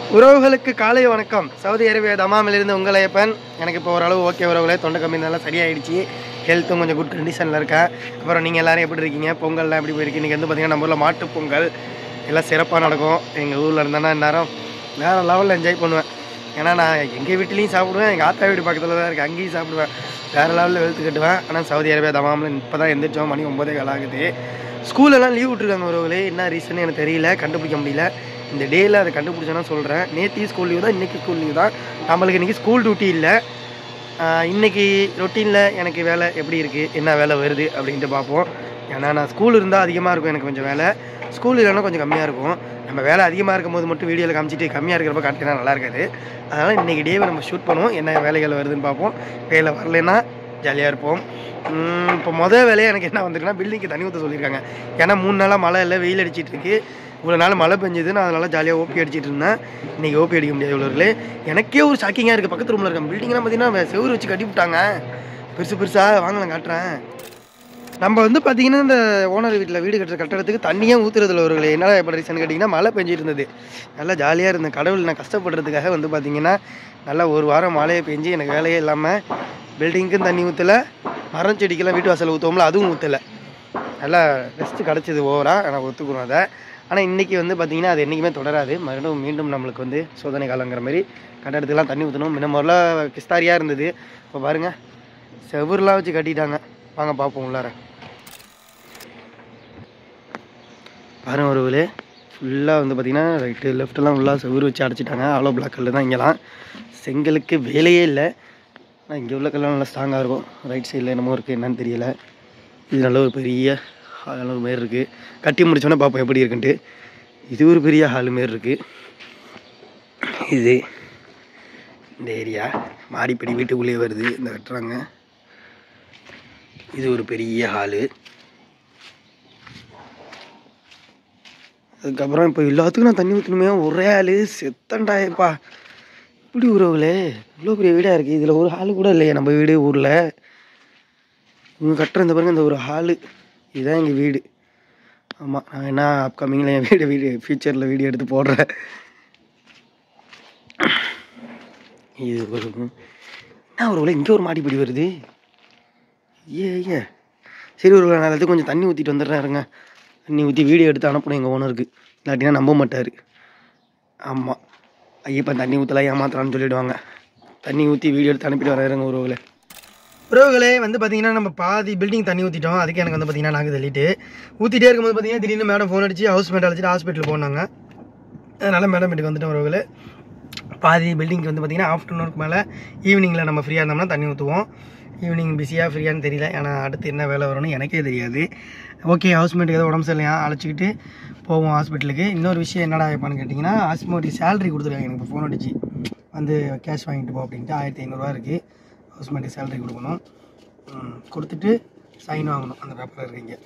உறவுகளுக்கு காலை வணக்கம் சவுதி அரேபியா தமாமிலிருந்து உங்கள் ஐயப்பன் எனக்கு இப்போ ஓரளவு ஓகே உறவுகளே தொண்டை கம்மி நல்லா சரியாயிடுச்சு ஹெல்த்தும் கொஞ்சம் குட் கண்டிஷனில் இருக்கேன் அப்புறம் நீங்கள் எல்லாரும் எப்படி இருக்கீங்க பொங்கல்லாம் எப்படி போயிருக்கு இன்றைக்கி வந்து பார்த்தீங்கன்னா நம்ம ஊரில் மாட்டுப் பொங்கல் எல்லாம் சிறப்பாக நடக்கும் எங்கள் ஊரில் இருந்தேன்னா நேரம் வேறு லெவலில் என்ஜாய் பண்ணுவேன் ஏன்னா நான் எங்கள் வீட்லேயும் சாப்பிடுவேன் எங்கள் ஆத்தா வீடு பக்கத்தில் தான் இருக்குது அங்கேயும் சாப்பிடுவேன் வேறு லெவலில் வெளுத்து கட்டுவேன் ஆனால் சவுதி அரேபியா தமாமில் இப்போ தான் எந்திரிச்சோம் மணி ஒம்பதே கால் ஆகுது ஸ்கூலெல்லாம் லீவ் விட்ருக்காங்க உறவுகளே என்ன ரீசன் எனக்கு தெரியல கண்டுபிடிக்க முடியல இந்த டேயில் அதை கண்டுபிடிச்சேன்னா சொல்கிறேன் நேற்று ஸ்கூல் லீவ் தான் இன்றைக்கி ஸ்கூல் லீவ் தான் நம்மளுக்கு இன்றைக்கி ஸ்கூல் டியூட்டி இல்லை ஆஹ் இன்னைக்கு ரொட்டீனில் எனக்கு வேலை எப்படி இருக்குது என்ன வேலை வருது அப்படின்ட்டு பார்ப்போம் ஏன்னா நான் ஸ்கூல் இருந்தால் அதிகமாக இருக்கும் எனக்கு கொஞ்சம் வேலை ஸ்கூல் இல்லைன்னா கொஞ்சம் கம்மியாக இருக்கும் நம்ம வேலை அதிகமாக இருக்கும்போது மட்டும் வீடியோவில் காமிச்சிட்டு கம்மியாக இருக்கிறப்ப காட்டினா நல்லா இருக்காது அதனால் இன்றைக்கி டேவை நம்ம ஷூட் பண்ணுவோம் என்ன வேலைகள் வருதுன்னு பார்ப்போம் வேலை வரலைன்னா ஜாலியாக இருப்போம் உம், இப்போ மொதல் வேலையை எனக்கு என்ன வந்திருக்குன்னா பில்டிங்க்கு தண்ணி ஊற்ற சொல்லியிருக்காங்க ஏன்னா மூணு நாளாக மழை இல்லை வெயில் அடிச்சிட்டு இருக்கு இவ்வளோ நாள் மழை பெஞ்சது நான் அதனால ஜாலியாக ஓபி அடிச்சிட்டு இருந்தேன் இன்றைக்கி ஓபி அடிக்க முடியாது இவ்வளோ எனக்கே ஒரு ஷாக்கிங்காக இருக்குது பக்கத்து ரூமில் இருக்க பில்டிங்லாம் பார்த்தீங்கன்னா செவுரு வச்சு கட்டி விட்டாங்க பெருசு பெருசாக வாங்க நான் காட்டுறேன் நம்ம வந்து பார்த்தீங்கன்னா இந்த ஓனர் வீட்டில் வீடு கட்டுற கட்டடத்துக்கு தண்ணியே ஊற்றுறதுல ஒரு என்னடா எப்படி ரீசன் கேட்டிங்கன்னா மழை பெஞ்சிட்டு இருந்தது நல்லா ஜாலியாக இருந்தேன் கடவுள் நான் கஷ்டப்படுறதுக்காக வந்து பார்த்தீங்கன்னா நல்லா ஒரு வாரம் மழையை பெஞ்சு எனக்கு வேலையே இல்லாமல் பில்டிங்க்கும் தண்ணி ஊற்றலை மரம் செடிக்கெல்லாம் வீட்டு வாசல் ஊற்றுவோம்ல அதுவும் ஊற்றலை நல்லா ரெஸ்ட்டு கிடச்சிது ஓவராக நான் ஒத்துக்கிறோம் அதை ஆனால் இன்றைக்கி வந்து பார்த்திங்கன்னா அது என்றைக்குமே தொடராது மறுபடியும் மீண்டும் நம்மளுக்கு வந்து சோதனை காலங்கிற மாதிரி கட்டடத்துக்குலாம் தண்ணி ஊற்றணும் முன்ன முதல்ல கிஸ்தாரியாக இருந்தது இப்போ பாருங்கள் செவுருலாம் வச்சு கட்டிட்டாங்க வாங்க பார்ப்போம் உள்ளார பாருங்க ஒரு ஃபுல்லாக வந்து பார்த்திங்கன்னா ரைட்டு லெஃப்ட்டெல்லாம் ஃபுல்லாக செவுரு வச்சு அடைச்சிட்டாங்க அவ்வளோ பிளாக் கல்லு தான் இங்கெல்லாம் செங்கலுக்கு வேலையே இல்லை ஆனால் இங்கே உள்ள கல்லாம் நல்லா ஸ்ட்ராங்காக இருக்கும் ரைட் சைடில் என்னமோ இருக்குது என்னன்னு தெரியல இது நல்ல ஒரு பெரிய ஹால் ஒரு மாரி இருக்குது கட்டி முடிச்சோன்னே பார்ப்போம் எப்படி இருக்குன்ட்டு இது ஒரு பெரிய ஹால் மாரி இருக்குது இது இந்த ஏரியா மாடிப்படி வீட்டுக்குள்ளேயே வருது இந்த கட்டுறாங்க இது ஒரு பெரிய ஹாலு அதுக்கப்புறம் இப்போ எல்லாத்துக்கும் நான் தண்ணி ஊற்றணுமே ஒரே ஆள் செத்தண்டாயப்பா இப்படி உறவுகளே இவ்வளோ பெரிய வீடாக இருக்குது இதில் ஒரு ஹாலு கூட இல்லையே நம்ம வீடு ஊரில் இவங்க கட்டுற இந்த பாருங்க இந்த ஒரு ஹாலு இதுதான் எங்கள் வீடு ஆமாம் நான் என்ன அப்கமிங்கில் என் வீடு வீடு ஃப்யூச்சரில் வீடியோ எடுத்து போடுறேன் இது ஒரு என்ன ஒரு இங்கே ஒரு மாடிப்படி வருது ஏ ஏ சரி ஒரு நான் எல்லாத்துக்கும் கொஞ்சம் தண்ணி ஊற்றிட்டு வந்துடுறேன் இருங்க தண்ணி ஊற்றி வீடியோ எடுத்து அனுப்பணும் எங்கள் ஓனருக்கு இல்லாட்டினா நம்ப மாட்டார் ஆமாம் ஐயப்பன் தண்ணி ஊற்றலாம் ஏமாத்தலாம்னு சொல்லிடுவாங்க தண்ணி ஊற்றி வீடியோ எடுத்து அனுப்பிட்டு வராருங்க உறவுகளை உறவுகளே வந்து பார்த்தீங்கன்னா நம்ம பாதி பில்டிங் தண்ணி ஊற்றிட்டோம் அதுக்கு எனக்கு வந்து பார்த்தீங்கன்னா நாங்கள் தள்ளிட்டு ஊற்றிட்டே இருக்கும்போது பார்த்தீங்கன்னா திடீர்னு மேடம் ஃபோன் அடிச்சு ஹவுஸ் மேட் அழைச்சிட்டு ஹாஸ்பிட்டல் போனாங்க அதனால் மேடம் வீட்டுக்கு வந்துட்டோம் உறவுகளே பாதி பில்டிங்க்கு வந்து பார்த்தீங்கன்னா ஆஃப்டர்நூனுக்கு மேலே ஈவினிங்கில் நம்ம ஃப்ரீயாக இருந்தோம்னா தண்ணி ஊற்றுவோம் ஈவினிங் பிஸியாக ஃப்ரீயான்னு தெரியல ஏன்னா அடுத்து என்ன வேலை வரும்னு எனக்கே தெரியாது ஓகே ஹவுஸ்மேட்டுக்கு ஏதோ உடம்பு சரியில்லையா அழைச்சிக்கிட்டு போவோம் ஹாஸ்பிட்டலுக்கு இன்னொரு விஷயம் என்னடா வைப்பான்னு கேட்டிங்கன்னா ஹாஸ்மேட்டுக்கு சேலரி கொடுத்துருக்காங்க எனக்கு ஃபோன் அடிச்சு வந்து கேஷ் வாங்கிட்டு போ அப்படின்ட்டு ஆயிரத்தி ஐநூறுரூவா இருக்குது ஹவுஸ்மேட்டுக்கு சேலரி கொடுக்கணும் ம், கொடுத்துட்டு சைன் வாங்கணும் அந்த பேப்பரில் இருக்கீங்க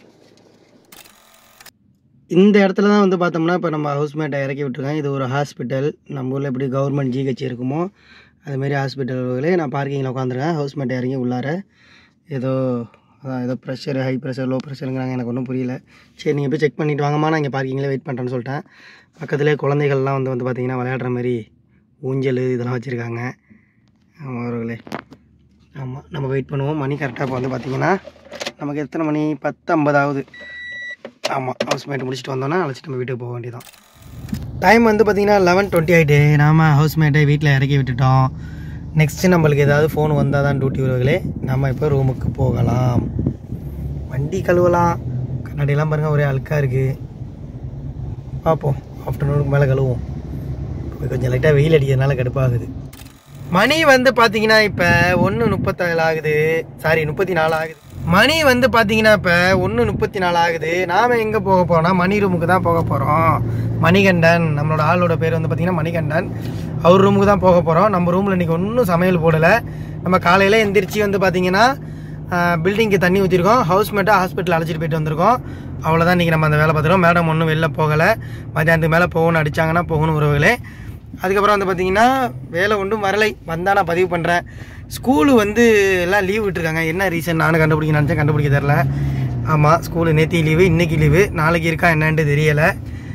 இந்த இடத்துல தான் வந்து பார்த்தோம்னா இப்போ நம்ம ஹவுஸ்மேட்டை இறக்கி விட்டுருக்காங்க இது ஒரு ஹாஸ்பிட்டல் நம்ம ஊரில் எப்படி கவர்மெண்ட் ஜிஹெச் இருக்குமோ அதுமாரி ஹாஸ்பிட்டல்களே நான் பார்க்கிங்கில் உட்காந்துருக்கேன் ஹவுஸ்மேட்டை இறங்கி உள்ளார ஏதோ அதான் ஏதோ ப்ரெஷர் ஹை ப்ரெஷர் லோ ப்ரெஷருங்கிறாங்க எனக்கு ஒன்றும் புரியல சரி நீங்கள் போய் செக் பண்ணிட்டு வாங்கம்மா நான் இங்கே பார்க்கிங்கில் வெயிட் பண்ணுறேன்னு சொல்லிட்டேன் பக்கத்துலேயே குழந்தைகள்லாம் வந்து வந்து பார்த்தீங்கன்னா விளையாடுற மாதிரி ஊஞ்சல் இதெல்லாம் வச்சுருக்காங்க ஆமாம் அவர்களே ஆமாம் நம்ம வெயிட் பண்ணுவோம் மணி கரெக்டாக இப்போ வந்து பார்த்தீங்கன்னா நமக்கு எத்தனை மணி பத்து ஐம்பதாவது ஆமாம் ஹவுஸ் மேட் முடிச்சுட்டு வந்தோன்னா அழைச்சிட்டு நம்ம வீட்டுக்கு போக வேண்டியதான் டைம் வந்து பார்த்தீங்கன்னா லெவன் டுவெண்ட்டி ஆகிட்டு நாம ஹவுஸ் மேட்டை வீட்டில் இறக்கி விட்டுட்டோம் நெக்ஸ்ட்டு நம்மளுக்கு ஏதாவது ஃபோன் வந்தால் தான் டியூட்டி வருவங்களே நம்ம இப்போ ரூமுக்கு போகலாம் வண்டி கழுவலாம் கண்ணாடியெல்லாம் பாருங்கள் ஒரே அழுக்காக இருக்குது பார்ப்போம் ஆஃப்டர்நூனுக்கு மேலே கழுவோம் இப்போ கொஞ்சம் லைட்டாக வெயில் அடிக்கிறதுனால கடுப்பாகுது மணி வந்து பார்த்தீங்கன்னா இப்போ ஒன்று முப்பத்தேழு ஆகுது சாரி முப்பத்தி நாலு ஆகுது மணி வந்து பார்த்தீங்கன்னா இப்போ ஒன்று முப்பத்தி நாலு ஆகுது நாம் எங்கே போக போகிறோம்னா மணி ரூமுக்கு தான் போக போகிறோம் மணிகண்டன் நம்மளோட ஆளோட பேர் வந்து பார்த்தீங்கன்னா மணிகண்டன் அவர் ரூமுக்கு தான் போக போகிறோம் நம்ம ரூமில் இன்றைக்கி ஒன்றும் சமையல் போடலை நம்ம காலையில் எந்திரிச்சு வந்து பார்த்தீங்கன்னா பில்டிங்க்கு தண்ணி ஊற்றிருக்கோம் ஹவுஸ் மேட்டாக ஹாஸ்பிட்டல் அழைச்சிட்டு போயிட்டு வந்திருக்கோம் அவ்வளோதான் இன்றைக்கி நம்ம அந்த வேலை பார்த்துருக்கோம் மேடம் ஒன்றும் வெளில போகலை மத்தியானத்துக்கு மேலே போகணும்னு அடித்தாங்கன்னா போகணும் உறவுகளே அதுக்கப்புறம் வந்து பார்த்தீங்கன்னா வேலை ஒன்றும் வரலை வந்தால் நான் பதிவு பண்ணுறேன் ஸ்கூலு வந்து எல்லாம் லீவ் விட்டுருக்காங்க என்ன ரீசன் நானும் கண்டுபிடிக்க நினச்சேன் கண்டுபிடிக்க தெரில ஆமாம் ஸ்கூலு நேத்தி லீவு இன்றைக்கி லீவு நாளைக்கு இருக்கா என்னன்ட்டு தெரியலை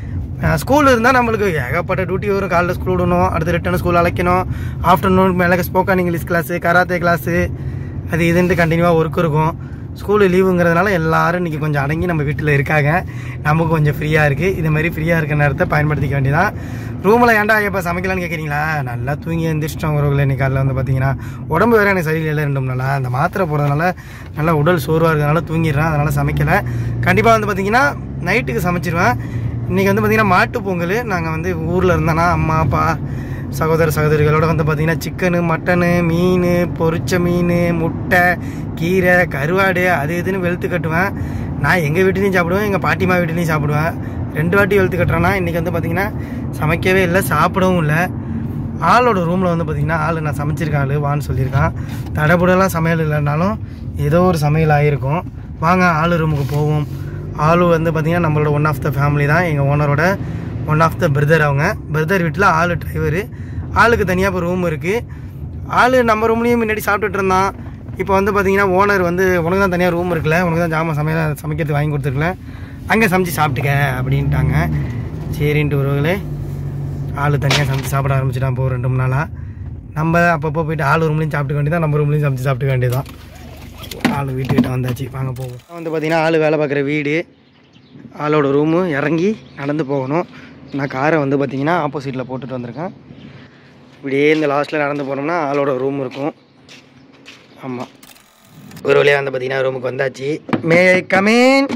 ஸ்கூல் இருந்தால் நம்மளுக்கு ஏகப்பட்ட டியூட்டி வரும் காலைல ஸ்கூல் விடணும் அடுத்து ரிட்டர்ன் ஸ்கூல் அழைக்கணும் ஆஃப்டர்நூன் மேலே spoken English class karate class அது இதுன்ட்டு கண்டினியூவாக ஒர்க் இருக்கும் ஸ்கூலு லீவுங்கிறதுனால எல்லாரும் இன்றைக்கி கொஞ்சம் அடங்கி நம்ம வீட்டில் இருக்காங்க நமக்கு கொஞ்சம் ஃப்ரீயாக இருக்குது இது மாதிரி ஃப்ரீயாக இருக்க நேரத்தை பயன்படுத்திக்க வேண்டியதான் ரூமில் ஏன்டா எப்போ சமைக்கலான்னு கேட்குறீங்களா நல்லா தூங்கி எந்திரிச்சிட்டோம் உறவுகள் இன்னைக்கு காலையில் வந்து பார்த்தீங்கன்னா உடம்பு வேறு எனக்கு சரியில்லை ரெண்டு மூணு நாளாக அந்த மாத்திரை போடுறதுனால நல்லா உடல் சோர்வாக இருக்கிறதுனால தூங்கிடுறேன் அதனால் சமைக்கலை கண்டிப்பாக வந்து பார்த்தீங்கன்னா நைட்டுக்கு சமைச்சிருவேன் இன்றைக்கி வந்து பார்த்திங்கன்னா மாட்டு பொங்கல் நாங்கள் வந்து ஊரில் இருந்தோன்னா அம்மா அப்பா சகோதர சகோதரிகளோட வந்து பார்த்திங்கன்னா சிக்கனு மட்டனு மீன் பொரிச்ச மீன் முட்டை கீரை கருவாடு அது இதுன்னு வெளுத்து கட்டுவேன் நான் எங்கள் வீட்லேயும் சாப்பிடுவேன் எங்கள் பாட்டிமா வீட்லேயும் சாப்பிடுவேன் ரெண்டு வாட்டி வெளுத்து கட்டுறேன்னா இன்றைக்கி வந்து பார்த்திங்கன்னா சமைக்கவே இல்லை சாப்பிடவும் இல்லை ஆளோட ரூமில் வந்து பார்த்திங்கன்னா ஆள் நான் சமைச்சிருக்கேன் ஆள் வான்னு சொல்லியிருக்கான் தடபுடலாம் சமையல் இல்லைனாலும் ஏதோ ஒரு சமையல் ஆகிருக்கும் வாங்க ஆள் ரூமுக்கு போவோம் ஆளு வந்து பார்த்திங்கன்னா நம்மளோட ஒன் ஆஃப் த ஃபேமிலி தான் எங்கள் ஓனரோட ஒன் ஆஃப் த பிரதர் அவங்க பிரதர் வீட்டில் ஆள் டிரைவரு ஆளுக்கு தனியாக இப்போ ரூம் இருக்குது ஆள் நம்ம ரூம்லேயும் முன்னாடி சாப்பிட்டுட்டு இருந்தான் இப்போ வந்து பார்த்தீங்கன்னா ஓனர் வந்து உனக்கு தான் தனியாக ரூம் இருக்குல்ல உனக்கு தான் ஜாமான் சமையல் சமைக்கிறதுக்கு வாங்கி கொடுத்துருக்கல அங்கே சமைச்சு சாப்பிட்டுக்க அப்படின்ட்டாங்க சரின்ட்டு ஒருவங்களே ஆள் தனியாக சமைச்சு சாப்பிட ஆரம்பிச்சிட்டான் போ ரெண்டு மூணு நாளாக நம்ம அப்பப்போ போயிட்டு ஆள் ரூம்லேயும் சாப்பிட்டுக்க வேண்டியதான் நம்ம ரூம்லேயும் சமைச்சு சாப்பிட்டுக்க வேண்டியதான் ஆள் வீட்டுக்கிட்ட வந்தாச்சு வாங்க போவோம் வந்து பார்த்தீங்கன்னா ஆள் வேலை பார்க்குற வீடு ஆளோட ரூமு இறங்கி நடந்து போகணும் நான் காரை வந்து பார்த்தீங்கன்னா ஆப்போசிட்டில் போட்டுட்டு வந்திருக்கேன் இப்படியே இந்த லாஸ்ட்டில் நடந்து போனோம்னா ஆளோட ரூம் இருக்கும் ஆமாம் ஒரு வழியாக வந்து பார்த்தீங்கன்னா ரூமுக்கு வந்தாச்சு மே கமீன்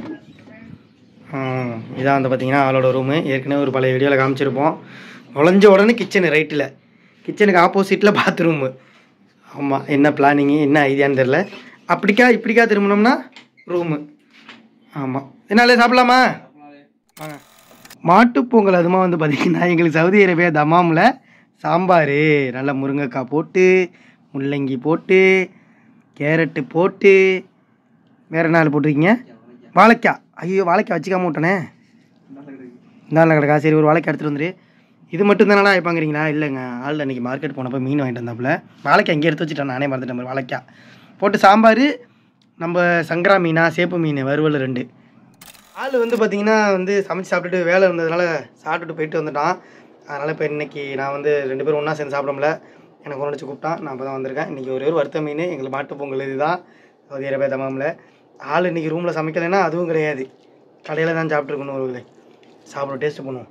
இதான் வந்து பார்த்தீங்கன்னா ஆளோட ரூமு ஏற்கனவே ஒரு பழைய வீடியோவில் காமிச்சிருப்போம் நுழைஞ்ச உடனே கிச்சனு ரைட்டில் கிச்சனுக்கு ஆப்போசிட்டில் பாத்ரூமு ஆமாம் என்ன பிளானிங்கு என்ன ஐடியான்னு தெரில அப்படிக்கா இப்படிக்கா திரும்பினோம்னா ரூமு ஆமாம் என்னாலே சாப்பிடலாமா வாங்க மாட்டுப்பொங்கல் அதுமா வந்து பார்த்திங்கன்னா எங்களுக்கு சவுதி அரேபியா தமாமில் சாம்பார் நல்லா முருங்கைக்காய் போட்டு முள்ளங்கி போட்டு கேரட்டு போட்டு வேறு நாள் போட்டிருக்கீங்க வாழைக்காய் ஐயோ வாழைக்காய் வச்சுக்காம விட்டனே இந்தாண்ட கிடக்கா சரி ஒரு வாழைக்காய் எடுத்துகிட்டு வந்துரு இது மட்டும் தானடா வைப்பாங்கிறீங்களா இல்லைங்க ஆள் அன்றைக்கி மார்க்கெட் போனப்போ மீன் வாங்கிட்டு வந்தாப்புல வாழைக்காய் இங்கே எடுத்து வச்சுட்டேன் நானே மறந்துட்டேன் பாரு, வாழைக்காய் போட்டு சாம்பார் நம்ம சங்கரா மீனா சேப்பு மீன் வறுவல் ரெண்டு ஆள் வந்து பார்த்தீங்கன்னா வந்து சமைச்சு சாப்பிட்டுட்டு வேலை இருந்ததுனால சாப்பிட்டுட்டு போயிட்டு வந்துட்டான் அதனால் இப்போ இன்னைக்கு நான் வந்து ரெண்டு பேரும் ஒன்றா சேர்ந்து சாப்பிடல எனக்கு ஒன்று வச்சு கூப்பிட்டான் நான் இப்போ தான் வந்திருக்கேன் இன்றைக்கி ஒரே ஒரு வறுத்த மீன் எங்களுக்கு மாட்டு பொங்கல் இதுதான் சவுதி அரேபியா தமாமில் ஆள் இன்றைக்கி ரூமில் சமைக்கலைன்னா அதுவும் கிடையாது கடையில் தான் சாப்பிட்ருக்கணும் ஒரு சாப்பிட டேஸ்ட் பண்ணுவோம்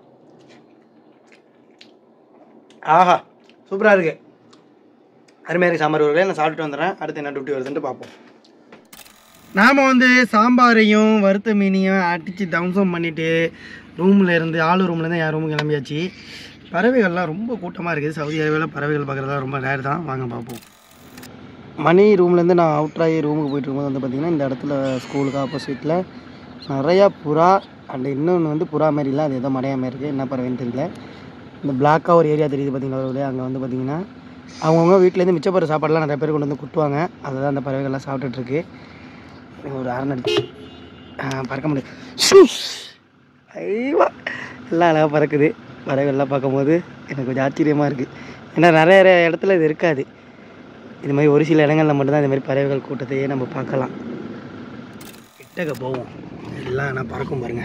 ஆஹா சூப்பராக இருக்குது அருமையாக இருக்குது சாம்பார் ஒரு நான் சாப்பிட்டுட்டு வந்துடுறேன் அடுத்து என்ன டியூட்டி வருதுன்ட்டு பார்ப்போம் நாம் வந்து சாம்பாரையும் வறுத்த மீனையும் அடித்து தம்சம் பண்ணிவிட்டு ரூமில் இருந்து ஆளு ரூம்லேருந்து என் ரூமுக்கு கிளம்பியாச்சு பறவைகள்லாம் ரொம்ப கூட்டமாக இருக்குது சவுதி அரேபியாவில் பறவைகள் பார்க்குறதா ரொம்ப ரேர் தான் வாங்க பார்ப்போம் மணி ரூம்லேருந்து நான் அவுட் ஆகி ரூமுக்கு போயிட்டு இருக்கும்போது வந்து பார்த்திங்கன்னா இந்த இடத்துல ஸ்கூலுக்கு ஆப்போசிட்டில் நிறையா புறா அண்ட் இன்னொன்று வந்து புறா மாதிரி இல்லை அது ஏதோ மடையா மாதிரி இருக்குது என்ன பறவைன்னு தெரியல இந்த பிளாக்காக ஒரு ஏரியா தெரியுது பார்த்தீங்களா அங்கே வந்து பார்த்திங்கன்னா அவங்கவுங்க வீட்டிலேருந்து மிச்சப்படுற சாப்பாடுலாம் நிறைய பேர் கொண்டு வந்து குட்டுவாங்க அதை தான் அந்த பறவைகள்லாம் சாப்பிட்டுட்ருக்கு ஒரு அரண் அடிச்சு பறக்க முடியாது ஷூஸ் ஐவா எல்லாம் அழகாக பறக்குது பறவைகள்லாம் பார்க்கும்போது எனக்கு கொஞ்சம் ஆச்சரியமாக இருக்குது ஏன்னா நிறைய நிறைய இடத்துல இது இருக்காது இது மாதிரி ஒரு சில இடங்களில் மட்டும்தான் இந்த மாதிரி பறவைகள் கூட்டத்தையே நம்ம பார்க்கலாம் கிட்டக்க போவோம் எல்லாம் நான் பறக்கும் பாருங்க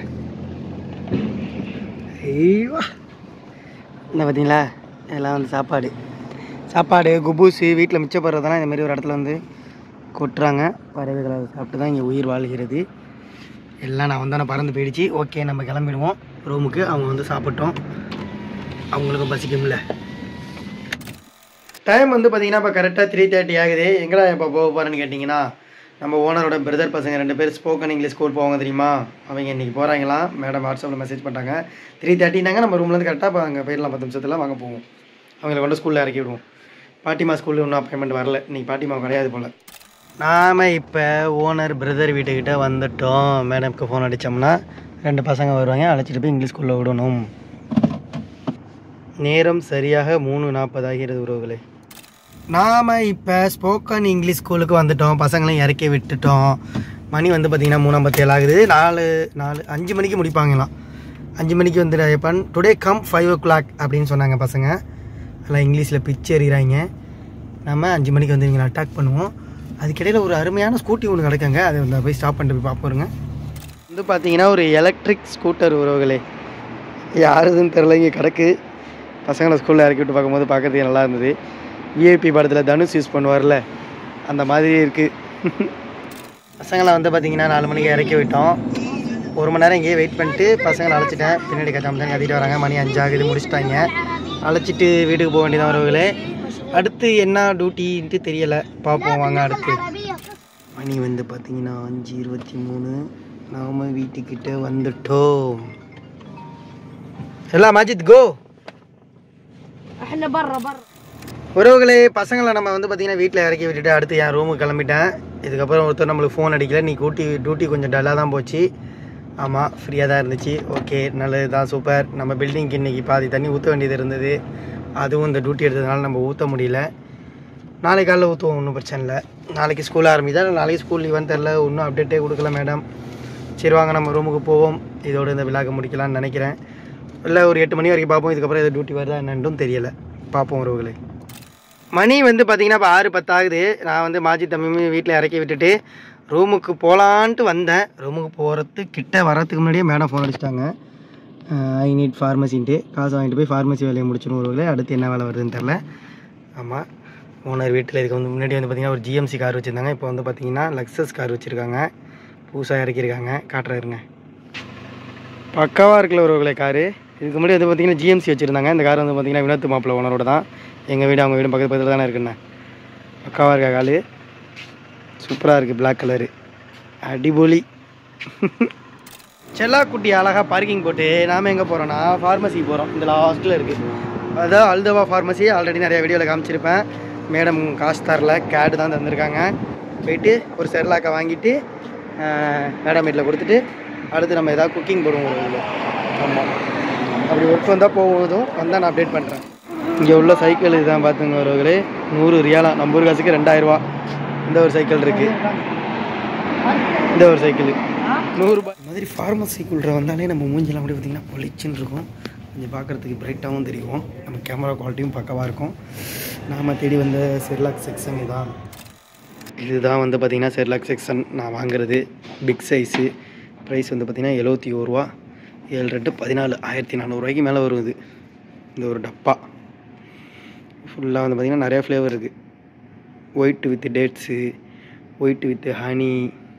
ஐவா என்ன பார்த்தீங்களா எல்லாம் வந்து சாப்பாடு சாப்பாடு குபூஸு வீட்டில் மிச்சப்படுறதெல்லாம் இந்த மாதிரி ஒரு இடத்துல வந்து கொட்டுறாங்க பறவைகளை சாப்பிட்டு தான் இங்கே உயிர் வாழ்கிறது எல்லாம் நான் வந்தானே பறந்து போயிடுச்சு ஓகே நம்ம கிளம்பிடுவோம் ரூமுக்கு அவங்க வந்து சாப்பிட்டோம் அவங்களுக்கும் பசிக்கும்ல டைம் வந்து பார்த்தீங்கன்னா இப்போ கரெக்டாக த்ரீ தேர்ட்டி ஆகுது எங்கடா இப்போ போக போகிறேன்னு கேட்டிங்கன்னா நம்ம ஓனரோட பிரதர் பசங்க ரெண்டு பேர் ஸ்போக்கன் இங்கிலீஷ் ஸ்கூல் போவாங்க தெரியுமா அவங்க இன்றைக்கி போகிறாங்களாம் மேடம் வாட்ஸ்அப்பில் மெசேஜ் பண்ணிட்டாங்க த்ரீ தேர்ட்டினாங்க நம்ம ரூம்லேருந்து கரெக்டாக இப்போ அங்கே போயிடலாம் பத்து நிமிஷத்தில் வாங்க போவோம் அவங்கள கொண்டு ஸ்கூலில் இறக்கி விடுவோம் பாட்டிமா ஸ்கூலில் இன்னும் அப்பாயின்மெண்ட் வரல இன்றைக்கி பாட்டிமா கிடையாது போல் நாம் இப்போ ஓனர் பிரதர் வீட்டுக்கிட்ட வந்துட்டோம் மேடம்க்கு ஃபோன் அடித்தோம்னா ரெண்டு பசங்க வருவாங்க அழைச்சிட்டு போய் இங்கிலீஷ் ஸ்கூலில் விடணும் நேரம் சரியாக மூணு நாற்பது ஆகிறது உறவுகளே நாம் இப்போ ஸ்போக்கன் இங்கிலீஷ் ஸ்கூலுக்கு வந்துட்டோம் பசங்களையும் இறக்கி விட்டுட்டோம் மணி வந்து பார்த்திங்கன்னா மூணாம்பத்தி ஏழு ஆகுது நாலு நாலு அஞ்சு மணிக்கு முடிப்பாங்களாம் அஞ்சு மணிக்கு வந்துடு எப்பன் today come five o'clock அப்படின்னு சொன்னாங்க பசங்க அதெல்லாம் இங்கிலீஷில் பிச்சு எறிகிறாங்க நம்ம அஞ்சு மணிக்கு வந்து இவங்களை அட்டாக் பண்ணுவோம் அதுக்கிடையில் ஒரு அருமையான ஸ்கூட்டி ஒன்று கிடக்குங்க அதை வந்து போய் ஸ்டாப் பண்ணிட்டு போய் பார்ப்போருங்க வந்து பார்த்தீங்கன்னா ஒரு எலக்ட்ரிக் ஸ்கூட்டர் உறவுகளே யாருதுன்னு தெரில இங்கே கிடக்கு பசங்களை ஸ்கூலில் இறக்கி விட்டு பார்க்கும்போது பார்க்கறதுக்கு நல்லா இருந்தது விஐபி படத்தில் தனுஷ் யூஸ் பண்ணுவார்ல அந்த மாதிரி இருக்குது பசங்களை வந்து பார்த்தீங்கன்னா நாலு மணிக்கு இறக்கி விட்டோம் ஒரு மணி நேரம் இங்கேயே வெயிட் பண்ணிட்டு பசங்களை அழைச்சிட்டேன் பின்னாடி கச்சாம தான் கத்திட்டு வராங்க மணி அஞ்சாகுது முடிச்சிட்டாங்க அழைச்சிட்டு வீட்டுக்கு போக வேண்டியதான் வரவங்களே அடுத்து என்ன டியூட்டின்ட்டு தெரியலை பார்ப்போம் வாங்க அடுத்து மணி வந்து பார்த்தீங்கன்னா அஞ்சு இருபத்தி மூணு நாம வீட்டுக்கிட்ட வந்துட்டோம் எல்லாம் மாஜித் கோ احنا برا برا உறவுகளே பசங்களை நம்ம வந்து பார்த்தீங்கன்னா வீட்டில் இறக்கி விட்டுட்டு அடுத்து என் ரூமுக்கு கிளம்பிட்டேன் இதுக்கப்புறம் ஒருத்தர் நம்மளுக்கு ஃபோன் அடிக்கல நீ கூட்டி டியூட்டி கொஞ்சம் டல்லாக தான் போச்சு ஆமாம் ஃப்ரீயாக தான் இருந்துச்சு ஓகே நல்லது தான் சூப்பர் நம்ம பில்டிங்க்கு இன்றைக்கி பாதி தண்ணி ஊற்ற வேண்டியது இருந்தது அதுவும் இந்த டியூட்டி எடுத்ததுனால நம்ம ஊற்ற முடியல நாளைக்கு காலைல ஊற்றுவோம் ஒன்றும் பிரச்சனை இல்லை நாளைக்கு ஸ்கூல் ஆரம்பிதா நாளைக்கு ஸ்கூல் லீவான்னு தெரில ஒன்றும் அப்டேட்டே கொடுக்கல மேடம் சரி வாங்க நம்ம ரூமுக்கு போவோம் இதோட இந்த விழாக்க முடிக்கலாம்னு நினைக்கிறேன் இல்லை ஒரு எட்டு மணி வரைக்கும் பார்ப்போம் இதுக்கப்புறம் எது டியூட்டி வருதா என்னன்னும் தெரியலை பார்ப்போம் உறவுகளே மணி வந்து பார்த்தீங்கன்னா இப்போ ஆறு பத்து ஆகுது நான் வந்து மாஜி தம்பி வீட்டில் இறக்கி விட்டுட்டு ரூமுக்கு போகலான்ட்டு வந்தேன் ரூமுக்கு போகிறது கிட்ட வரதுக்கு முன்னாடியே மேடம் ஃபோன் அடிச்சிட்டாங்க ஐ நீட் ஃபார்மசின்ட்டு காசு வாங்கிட்டு போய் ஃபார்மசி வேலையை முடிச்சிடும் ஒருவேளை அடுத்து என்ன வேலை வருதுன்னு தெரில ஆமாம் ஓனர் வீட்டில் இதுக்கு வந்து முன்னாடி வந்து பார்த்திங்கன்னா ஒரு ஜிஎம்சி கார் வச்சுருந்தாங்க இப்போ வந்து பார்த்திங்கன்னா லக்ஸஸ் கார் வச்சுருக்காங்க புதுசாக இறக்கியிருக்காங்க காட்டுறாருங்க பக்காவாக இருக்குல்ல ஒருவேளை காரு இதுக்கு முன்னாடி வந்து பார்த்திங்கன்னா ஜிஎம்சி வச்சுருந்தாங்க இந்த கார் வந்து பார்த்திங்கன்னா வினோத் மாப்பிள்ள ஓனரோட தான் எங்கள் வீடு அவங்க வீடு பக்கத்து பக்கத்தில் தானே இருக்குண்ணே பக்காவாக இருக்கா காலு சூப்பராக இருக்குது Black கலரு அடிபொலி செல்லா குட்டி அழகாக பார்க்கிங் போட்டு நாம் எங்கே போகிறோன்னா ஃபார்மசி போகிறோம் இந்த லாஸ்ட்டில் இருக்குது அதான் அல்தவா ஃபார்மசி ஆல்ரெடி நிறைய வீடியோவில் காமிச்சிருப்பேன் மேடம் காசு தரல கேடு தான் தந்திருக்காங்க போயிட்டு ஒரு செர்லாக்கை வாங்கிட்டு மேடம் வீட்டில் கொடுத்துட்டு அடுத்து நம்ம ஏதாவது குக்கிங் போடுவோம் ஒரு ஆமாம் அப்படி ஒர்க் வந்தால் போகுதும் வந்தால் நான் அப்டேட் பண்ணுறேன் இங்கே உள்ள சைக்கிள் இதுதான் பார்த்துங்க ஒருவர்களே நூறு ரியாலா நம்ம ஊர் காசுக்கு ரெண்டாயிரரூவா இந்த ஒரு சைக்கிள் இருக்குது இந்த ஒரு சைக்கிள் நூறுரூபா இந்த மாதிரி ஃபார்மசிக்குள்ளே வந்தாலே நம்ம மூஞ்சிலாம் அப்படி பார்த்திங்கன்னா பொலிச்சுன்னு இருக்கும் கொஞ்சம் பார்க்குறதுக்கு பிரைட்டாகவும் தெரியும் நம்ம கேமரா குவாலிட்டியும் பக்கவாக இருக்கும் நாம் தேடி வந்த செர்லாக் செக்ஷன் இதான் இதுதான் வந்து பார்த்திங்கன்னா செர்லாக் செக்ஷன் நான் வாங்குறது பிக் சைஸு ப்ரைஸ் வந்து பார்த்திங்கன்னா எழுபத்தி ஒரு ரூபா ஏழு ரெட்டு பதினாலு ஆயிரத்தி நானூறுரூவாய்க்கு மேலே வரும் இது இந்த ஒரு டப்பா ஃபுல்லாக வந்து பார்த்திங்கன்னா நிறையா ஃப்ளேவர் இருக்குது white with dates white with honey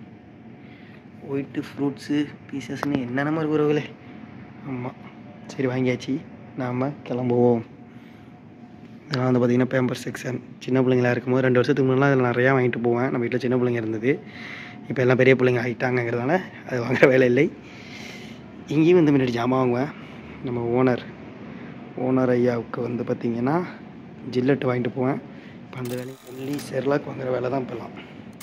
white fruits பீசஸ்னு என்னென்னமோ இருக்கு உறவுகளே ஆமாம் சரி வாங்கியாச்சு நாம் கிளம்புவோம் இதெல்லாம் வந்து பார்த்திங்கன்னா பேம்பர் செக்ஷன் சின்ன பிள்ளைங்களா இருக்கும்போது ரெண்டு வருஷத்துக்கு முன்னாடி அதில் நிறையா வாங்கிட்டு போவேன் நம்ம வீட்டில் சின்ன பிள்ளைங்க இருந்தது இப்போ எல்லாம் பெரிய பிள்ளைங்க ஆகிட்டாங்கங்கிறதால அது வாங்குற வேலை இல்லை இங்கேயும் வந்து முன்னாடி ஜாமான் வாங்குவேன் நம்ம ஓனர் ஓனர் ஐயாவுக்கு வந்து பார்த்திங்கன்னா ஜில்லெட்டு வாங்கிட்டு போவேன் இப்போ அந்த வேலையை ஒன்லி செர்லாக் வாங்குற வேலை தான் இப்போலாம்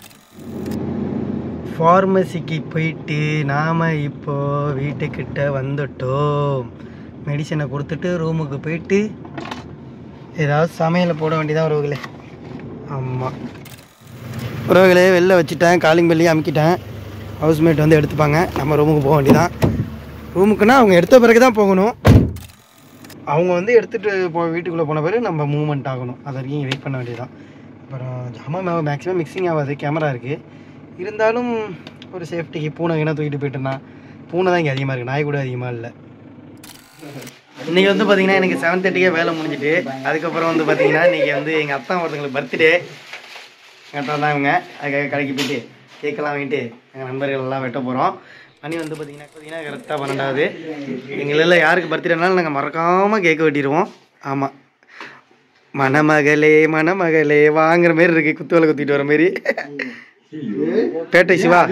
ஃபார்மசிக்கு போயிட்டு நாம் இப்போ வீட்டுக்கிட்ட வந்துட்டோம் மெடிசனை கொடுத்துட்டு ரூமுக்கு போயிட்டு ஏதாவது சமையலை போட வேண்டியதான் உறவுகளே ஆமாம் உறவுகளே வெளில வச்சுட்டேன் காலிங் பெல்லையும் அமுக்கிட்டேன் ஹவுஸ்மேட் வந்து எடுத்துப்பாங்க நம்ம ரூமுக்கு போக வேண்டியதான் ரூமுக்குன்னா அவங்க எடுத்த பிறகு தான் போகணும் அவங்க வந்து எடுத்துகிட்டு போ வீட்டுக்குள்ளே போன பிறகு நம்ம மூவ்மெண்ட் ஆகணும் அது வரைக்கும் வெயிட் பண்ண வேண்டியதான் அப்புறம் ஜாமான் மேக்ஸிமம் மிக்சிங் ஆகாது கேமரா இருக்குது இருந்தாலும் ஒரு சேஃப்டிக்கு பூனை கிணை தூக்கிட்டு போயிட்டேன்னா பூனை தான் இங்கே அதிகமாக இருக்குது நாய் கூட அதிகமாக இல்லை இன்றைக்கி வந்து பார்த்தீங்கன்னா எனக்கு செவன் தேர்ட்டிக்கே வேலை முடிஞ்சிட்டு அதுக்கப்புறம் வந்து பார்த்தீங்கன்னா இன்றைக்கி வந்து எங்கள் அத்தா ஒருத்தங்களுக்கு பர்த்டே எங்கள் அத்தா தான் இவங்க அதுக்காக கடைக்கு போயிட்டு கேக்கெல்லாம் வாங்கிட்டு எங்கள் நண்பர்கள் எல்லாம் வெட்ட போகிறோம் மணி வந்து பார்த்தீங்கன்னா பார்த்தீங்கன்னா கரெக்டாக பன்னெண்டாவது எங்களில் யாருக்கு பர்த்டேனாலும் நாங்கள் மறக்காமல் கேக்கு வெட்டிடுவோம் ஆமாம் மணமகளே மணமகளே வாங்குற மாரி இருக்கு குத்துவலை குத்திட்டு வர மாரி பேட்டை சிவா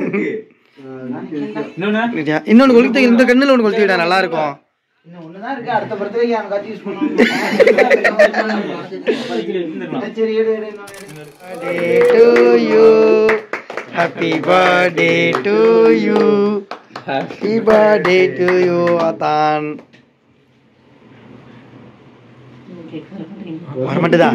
இன்னொன்று கொளுத்து இந்த கண்ணில் ஒன்று கொளுத்தி விடா நல்லா இருக்கும் happy birthday to you happy birthday to you அதான் வரமாட்டுதா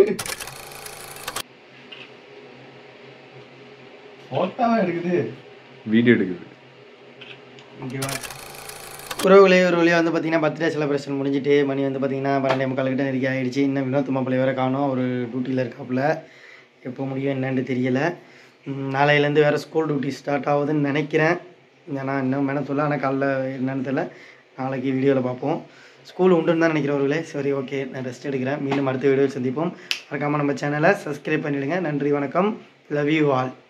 வீடியோ எடுக்குது ஓகேவா உறவுகளே ஒரு வழியாக வந்து பார்த்தீங்கன்னா பர்த்டே செலிப்ரேஷன் முடிஞ்சிட்டு மணி வந்து பார்த்தீங்கன்னா பன்னெண்டே முக்கால் கிட்ட நெருக்கி ஆயிடுச்சு இன்னும் வினோத் மாப்பிள்ளை வேறு காணும் அவர் டியூட்டியில் இருக்காப்புல எப்போ முடியும் என்னன்னு தெரியல ம், நாளையிலேருந்து வேறு ஸ்கூல் டியூட்டி ஸ்டார்ட் ஆகுதுன்னு நினைக்கிறேன் ஏன்னா இன்னும் மேடம் சொல்ல ஆனால் காலைல என்னன்னு தெரியல நாளைக்கு வீடியோவில் பார்ப்போம் ஸ்கூல் உண்டுன்னு தான் நினைக்கிறவர்களே சரி ஓகே நான் ரெஸ்ட் எடுக்கிறேன் மீண்டும் அடுத்த வீடியோவில் சந்திப்போம் மறக்காமல் நம்ம சேனலை சப்ஸ்கிரைப் பண்ணிவிடுங்க நன்றி வணக்கம் லவ் யூ ஆல்